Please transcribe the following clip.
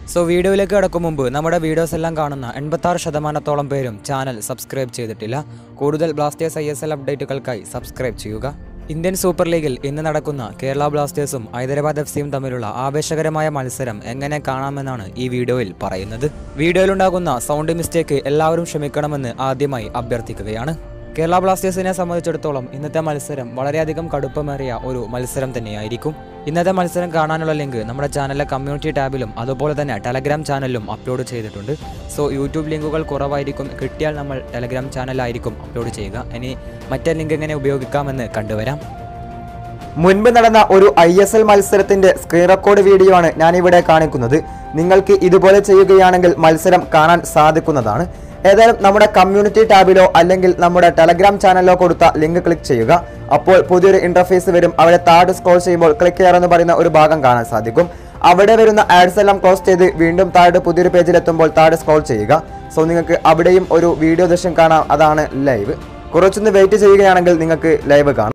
so വീഡിയോയിലേക്ക് കിടക്കും മുമ്പ് നമ്മുടെ വീഡിയോസ് എല്ലാം കാണുന്ന എൺപത്താറ് ശതമാനത്തോളം പേരും ചാനൽ സബ്സ്ക്രൈബ് ചെയ്തിട്ടില്ല കൂടുതൽ ബ്ലാസ്റ്റേഴ്സ് ഐ എസ് എൽ അപ്ഡേറ്റുകൾക്കായി സബ്സ്ക്രൈബ് ചെയ്യുക ഇന്ത്യൻ സൂപ്പർ ലീഗിൽ ഇന്ന് നടക്കുന്ന കേരള ബ്ലാസ്റ്റേഴ്സും ഹൈദരാബാദ് എഫ് സിയും തമ്മിലുള്ള ആവേശകരമായ മത്സരം എങ്ങനെ കാണാമെന്നാണ് ഈ വീഡിയോയിൽ പറയുന്നത് വീഡിയോയിലുണ്ടാകുന്ന സൗണ്ട് മിസ്റ്റേക്ക് എല്ലാവരും ക്ഷമിക്കണമെന്ന് ആദ്യമായി അഭ്യർത്ഥിക്കുകയാണ് കേരള ബ്ലാസ്റ്റേഴ്സിനെ സംബന്ധിച്ചിടത്തോളം ഇന്നത്തെ മത്സരം വളരെയധികം കടുപ്പമേറിയ ഒരു മത്സരം തന്നെയായിരിക്കും ഇന്നത്തെ മത്സരം കാണാനുള്ള ലിങ്ക് നമ്മുടെ ചാനലിലെ കമ്മ്യൂണിറ്റി ടാബിലും അതുപോലെ തന്നെ ടെലഗ്രാം ചാനലിലും അപ്ലോഡ് ചെയ്തിട്ടുണ്ട് സോ യൂട്യൂബ് ലിങ്കുകൾ കുറവായിരിക്കും കിട്ടിയാൽ നമ്മൾ ടെലഗ്രാം ചാനലായിരിക്കും അപ്ലോഡ് ചെയ്യുക ഇനി മറ്റേ ലിങ്ക് എങ്ങനെ ഉപയോഗിക്കാമെന്ന് കണ്ടുവരാം മുൻപ് നടന്ന ഒരു ഐ എസ് എൽ മത്സരത്തിന്റെ സ്ക്രീൻ റെക്കോർഡ് വീഡിയോ ആണ് ഞാൻ ഇവിടെ കാണിക്കുന്നത് നിങ്ങൾക്ക് ഇതുപോലെ ചെയ്യുകയാണെങ്കിൽ മത്സരം കാണാൻ സാധിക്കുന്നതാണ് ഏതായാലും നമ്മുടെ കമ്മ്യൂണിറ്റി ടാബിലോ അല്ലെങ്കിൽ നമ്മുടെ ടെലഗ്രാം ചാനലിലോ കൊടുത്ത ലിങ്ക് ക്ലിക്ക് ചെയ്യുക അപ്പോൾ പുതിയൊരു ഇന്റർഫേസ് വരും അവിടെ താഴെ സ്ക്രോൾ ചെയ്യുമ്പോൾ ക്ലിക്ക് ചെയ്യാറെന്ന് പറയുന്ന ഒരു ഭാഗം കാണാൻ സാധിക്കും അവിടെ വരുന്ന ആഡ്സ് എല്ലാം ക്ലോസ് ചെയ്ത് വീണ്ടും താഴെ പുതിയൊരു പേജിൽ എത്തുമ്പോൾ താഴെ സ്ക്രോൾ ചെയ്യുക സോ നിങ്ങൾക്ക് അവിടെയും ഒരു വീഡിയോ ദൃശ്യം കാണാം അതാണ് ലൈവ് കുറച്ചൊന്ന് വെയിറ്റ് ചെയ്യുകയാണെങ്കിൽ നിങ്ങൾക്ക് ലൈവ് കാണാം